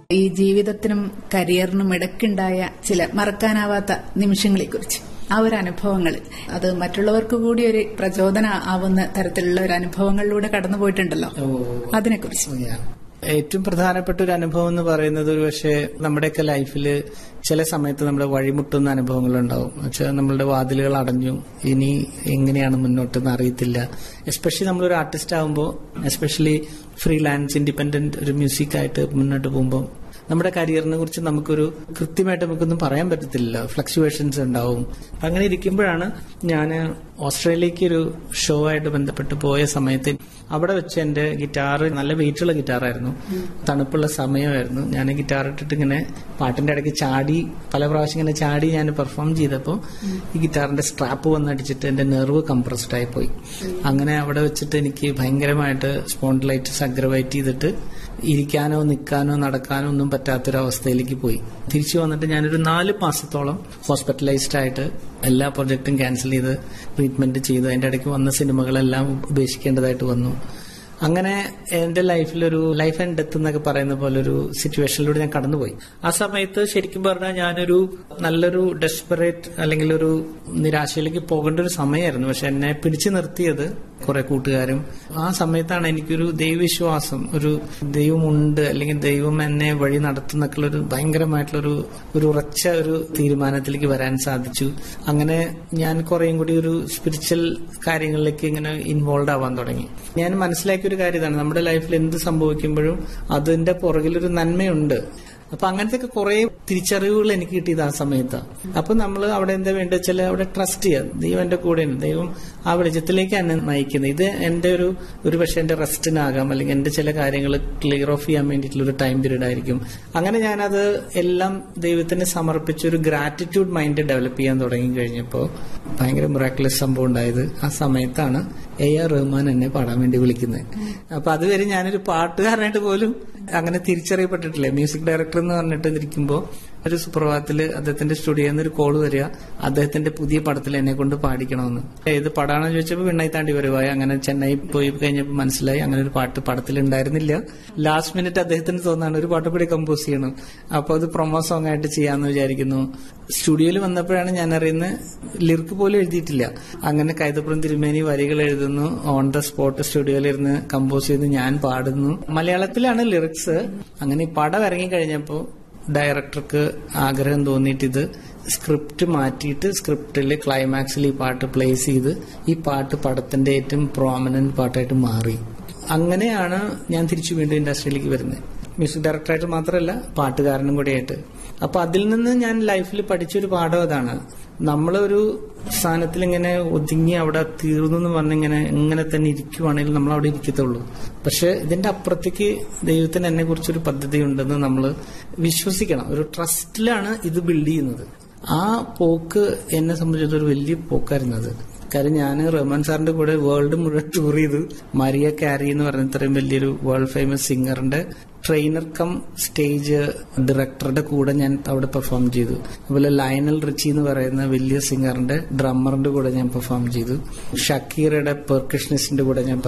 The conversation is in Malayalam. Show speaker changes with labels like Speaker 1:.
Speaker 1: ഈ ജീവിതത്തിനും കരിയറിനും ഇടയ്ക്കുണ്ടായ ചില മറക്കാനാവാത്ത നിമിഷങ്ങളെക്കുറിച്ച് ആ ഒരു അനുഭവങ്ങൾ അത് മറ്റുള്ളവർക്ക് കൂടി ഒരു പ്രചോദന ആവുന്ന തരത്തിലുള്ള ഒരു അനുഭവങ്ങളിലൂടെ കടന്നുപോയിട്ടുണ്ടല്ലോ അതിനെക്കുറിച്ച്
Speaker 2: ഏറ്റവും പ്രധാനപ്പെട്ട ഒരു അനുഭവം എന്ന് പറയുന്നത് ഒരു പക്ഷേ നമ്മുടെയൊക്കെ ലൈഫിൽ ചില സമയത്ത് നമ്മുടെ വഴിമുട്ടുന്ന അനുഭവങ്ങൾ ഉണ്ടാവും വെച്ചാൽ നമ്മളുടെ വാതിലുകൾ അടഞ്ഞു ഇനി എങ്ങനെയാണ് മുന്നോട്ടെന്ന് അറിയത്തില്ല എസ്പെഷ്യലി നമ്മളൊരു ആർട്ടിസ്റ്റ് ആകുമ്പോൾ എസ്പെഷ്യലി ഫ്രീലാൻസ് ഇൻഡിപെൻഡന്റ് ഒരു മ്യൂസിക് ആയിട്ട് മുന്നോട്ട് പോകുമ്പോൾ നമ്മുടെ കരിയറിനെ കുറിച്ച് നമുക്കൊരു കൃത്യമായിട്ട് നമുക്കൊന്നും പറയാൻ പറ്റത്തില്ല ഫ്ലക്ച്വേഷൻസ് ഉണ്ടാവും അങ്ങനെ ഇരിക്കുമ്പോഴാണ് ഞാൻ ഓസ്ട്രേലിയക്ക് ഒരു ഷോ ആയിട്ട് ബന്ധപ്പെട്ട് പോയ സമയത്ത് അവിടെ വെച്ച് എന്റെ ഗിറ്റാർ നല്ല വെയിറ്റുള്ള ഗിറ്റാറായിരുന്നു തണുപ്പുള്ള സമയമായിരുന്നു ഞാൻ ഗിറ്റാർ ഇട്ടിട്ട് ഇങ്ങനെ പാട്ടിന്റെ ഇടയ്ക്ക് ചാടി പല പ്രാവശ്യം ഇങ്ങനെ ചാടി ഞാൻ പെർഫോം ചെയ്തപ്പോൾ ഈ ഗിറ്റാറിന്റെ സ്ട്രാപ്പ് വന്നടിച്ചിട്ട് എന്റെ നെർവ് കംപ്രസ്ഡ് ആയി പോയി അങ്ങനെ അവിടെ വെച്ചിട്ട് എനിക്ക് ഭയങ്കരമായിട്ട് സ്പോണ്ടിലൈറ്റിസ് അഗ്രവേറ്റ് ചെയ്തിട്ട് ഇരിക്കാനോ നിൽക്കാനോ നടക്കാനോ ഒന്നും പറ്റാത്തൊരവസ്ഥയിലേക്ക് പോയി തിരിച്ചു വന്നിട്ട് ഞാനൊരു നാല് മാസത്തോളം ഹോസ്പിറ്റലൈസ്ഡ് ആയിട്ട് എല്ലാ പ്രൊജക്റ്റും ക്യാൻസൽ ചെയ്ത് ട്രീറ്റ്മെന്റ് ചെയ്തു അതിന്റെ ഇടയ്ക്ക് വന്ന സിനിമകളെല്ലാം ഉപേക്ഷിക്കേണ്ടതായിട്ട് വന്നു അങ്ങനെ എന്റെ ലൈഫിലൊരു ലൈഫ് ആൻഡ് ഡെത്ത് എന്നൊക്കെ പറയുന്ന പോലെ ഒരു സിറ്റുവേഷനിലൂടെ ഞാൻ കടന്നുപോയി ആ സമയത്ത് ശരിക്കും പറഞ്ഞാൽ ഞാനൊരു നല്ലൊരു ഡെസ്പറേറ്റ് അല്ലെങ്കിൽ ഒരു നിരാശയിലേക്ക് പോകേണ്ട ഒരു സമയമായിരുന്നു പക്ഷെ എന്നെ പിടിച്ചു നിർത്തിയത് കുറെ കൂട്ടുകാരും ആ സമയത്താണ് എനിക്കൊരു ദൈവവിശ്വാസം ഒരു ദൈവമുണ്ട് അല്ലെങ്കിൽ ദൈവം എന്നെ വഴി നടത്തുന്നൊക്കെയുള്ള ഒരു ഭയങ്കരമായിട്ടുള്ളൊരു ഒരു ഉറച്ച ഒരു തീരുമാനത്തിലേക്ക് വരാൻ സാധിച്ചു അങ്ങനെ ഞാൻ കുറേയും കൂടി ഒരു സ്പിരിച്വൽ കാര്യങ്ങളിലേക്ക് ഇങ്ങനെ ഇൻവോൾവ് ആവാൻ തുടങ്ങി ഞാൻ മനസ്സിലാക്കിയ ഒരു കാര്യം ഇതാണ് നമ്മുടെ ലൈഫിൽ എന്ത് സംഭവിക്കുമ്പോഴും അതിന്റെ പുറകിലൊരു നന്മയുണ്ട് അപ്പൊ അങ്ങനത്തെ ഒക്കെ കുറെ തിരിച്ചറിവുകൾ എനിക്ക് കിട്ടിയത് ആ സമയത്താണ് അപ്പൊ നമ്മൾ അവിടെ എന്താ വേണ്ടത് വെച്ചാൽ അവിടെ ട്രസ്റ്റ് ചെയ്യാം ദൈവം എന്റെ കൂടെയുണ്ട് ദൈവം ആ വെളിച്ചത്തിലേക്ക് എന്നെ നയിക്കുന്നത് ഇത് എന്റെ ഒരു ഒരു പക്ഷെ എന്റെ റെസ്റ്റിനാകാം അല്ലെങ്കിൽ എന്റെ ചില കാര്യങ്ങൾ ക്ലിയർ ഓഫ് ചെയ്യാൻ വേണ്ടിയിട്ടുള്ള ഒരു ടൈം പീരീഡ് ആയിരിക്കും അങ്ങനെ ഞാനത് എല്ലാം ദൈവത്തിന് സമർപ്പിച്ച ഒരു ഗ്രാറ്റിറ്റ്യൂഡ് മൈൻഡ് ഡെവലപ്പ് ചെയ്യാൻ തുടങ്ങി കഴിഞ്ഞപ്പോൾ ഭയങ്കര മിറാക്കുലസ് സംഭവം ഉണ്ടായത് ആ സമയത്താണ് എ ആർ റഹ്മാൻ എന്നെ പാടാൻ വേണ്ടി വിളിക്കുന്നത് അപ്പൊ അതുവരെ ഞാനൊരു പാട്ടുകാരനായിട്ട് പോലും അങ്ങനെ തിരിച്ചറിയപ്പെട്ടിട്ടില്ല മ്യൂസിക് ഡയറക്ടർ എന്ന് പറഞ്ഞിട്ട് ഇരിക്കുമ്പോൾ ഒരു സുപ്രഭാതത്തില് അദ്ദേഹത്തിന്റെ സ്റ്റുഡിയോയിൽ നിന്ന് ഒരു കോള് വരിക അദ്ദേഹത്തിന്റെ പുതിയ പടത്തിൽ എന്നെ കൊണ്ട് പാടിക്കണമെന്ന് ഏത് പടാണെന്ന് ചോദിച്ചപ്പോൾ വിണ്ണായി താണ്ടി വരുവായി അങ്ങനെ ചെന്നൈ പോയി കഴിഞ്ഞപ്പോൾ മനസ്സിലായി അങ്ങനെ ഒരു പാട്ട് പടത്തിൽ ഉണ്ടായിരുന്നില്ല ലാസ്റ്റ് മിനിറ്റ് അദ്ദേഹത്തിന് തോന്നാണ് ഒരു പാട്ട് കൂടി കമ്പോസ് ചെയ്യണം അപ്പോൾ അത് പ്രൊമോ സോങ് ആയിട്ട് ചെയ്യാമെന്ന് വിചാരിക്കുന്നു സ്റ്റുഡിയോയിൽ വന്നപ്പോഴാണ് ഞാൻ അറിയുന്നത് ലിറിക്ക് പോലും എഴുതിയിട്ടില്ല അങ്ങനെ കൈതപ്പുറം തിരുമേനി വരികൾ എഴുതുന്നു ഓൺ ദ സ്പോട്ട് സ്റ്റുഡിയോയിലിരുന്ന് കമ്പോസ് ചെയ്ത് ഞാൻ പാടുന്നു മലയാളത്തിലാണ് ലിറിക്സ് അങ്ങനെ ഈ പടം ഇറങ്ങി കഴിഞ്ഞപ്പോൾ ഡയറക്ടർക്ക് ആഗ്രഹം തോന്നിയിട്ട് ഇത് സ്ക്രിപ്റ്റ് മാറ്റിയിട്ട് സ്ക്രിപ്റ്റിൽ ക്ലൈമാക്സിൽ ഈ പാട്ട് പ്ലേസ് ചെയ്ത് ഈ പാട്ട് പടത്തിന്റെ ഏറ്റവും പ്രോമിനന്റ് പാട്ടായിട്ട് മാറി അങ്ങനെയാണ് ഞാൻ തിരിച്ചു വീണ്ടും ഇൻഡസ്ട്രിയിലേക്ക് വരുന്നത് മ്യൂസിക് ഡയറക്ടറായിട്ട് മാത്രമല്ല പാട്ടുകാരനും കൂടിയായിട്ട് അപ്പൊ അതിൽ നിന്ന് ഞാൻ ലൈഫിൽ പഠിച്ചൊരു പാഠം അതാണ് നമ്മളൊരു സ്ഥാനത്തിൽ ഇങ്ങനെ ഒതുങ്ങി അവിടെ തീർന്നു എന്ന് പറഞ്ഞിങ്ങനെ ഇങ്ങനെ തന്നെ ഇരിക്കുവാണെങ്കിൽ നമ്മൾ അവിടെ ഇരിക്കത്തുള്ളൂ പക്ഷെ ഇതിന്റെ അപ്പുറത്തേക്ക് ദൈവത്തിന് എന്നെ കുറിച്ചൊരു പദ്ധതി ഉണ്ടെന്ന് നമ്മൾ വിശ്വസിക്കണം ഒരു ട്രസ്റ്റിലാണ് ഇത് ബിൽഡ് ചെയ്യുന്നത് ആ പോക്ക് എന്നെ സംബന്ധിച്ചിടത്തോളം ഒരു വലിയ പോക്കായിരുന്നു അത് കാര്യം ഞാൻ റഹ്മാൻ സാറിന്റെ കൂടെ വേൾഡ് മുഴുവൻ ടൂർ ചെയ്തു മരിയ കാരി എന്ന് പറഞ്ഞ ഇത്രയും വലിയൊരു വേൾഡ് ഫേമസ് സിംഗറിന്റെ ട്രെയിനർ കം സ്റ്റേജ് ഡയറക്ടറുടെ കൂടെ ഞാൻ അവിടെ പെർഫോം ചെയ്തു അതുപോലെ ലയനൽ റിച്ചി എന്ന് പറയുന്ന വലിയ സിംഗറിന്റെ ഡ്രമ്മറിന്റെ കൂടെ ഞാൻ പെർഫോം ചെയ്തു ഷക്കീറയുടെ പെർക്കഷനിസ്റ്റിന്റെ കൂടെ ഞാൻ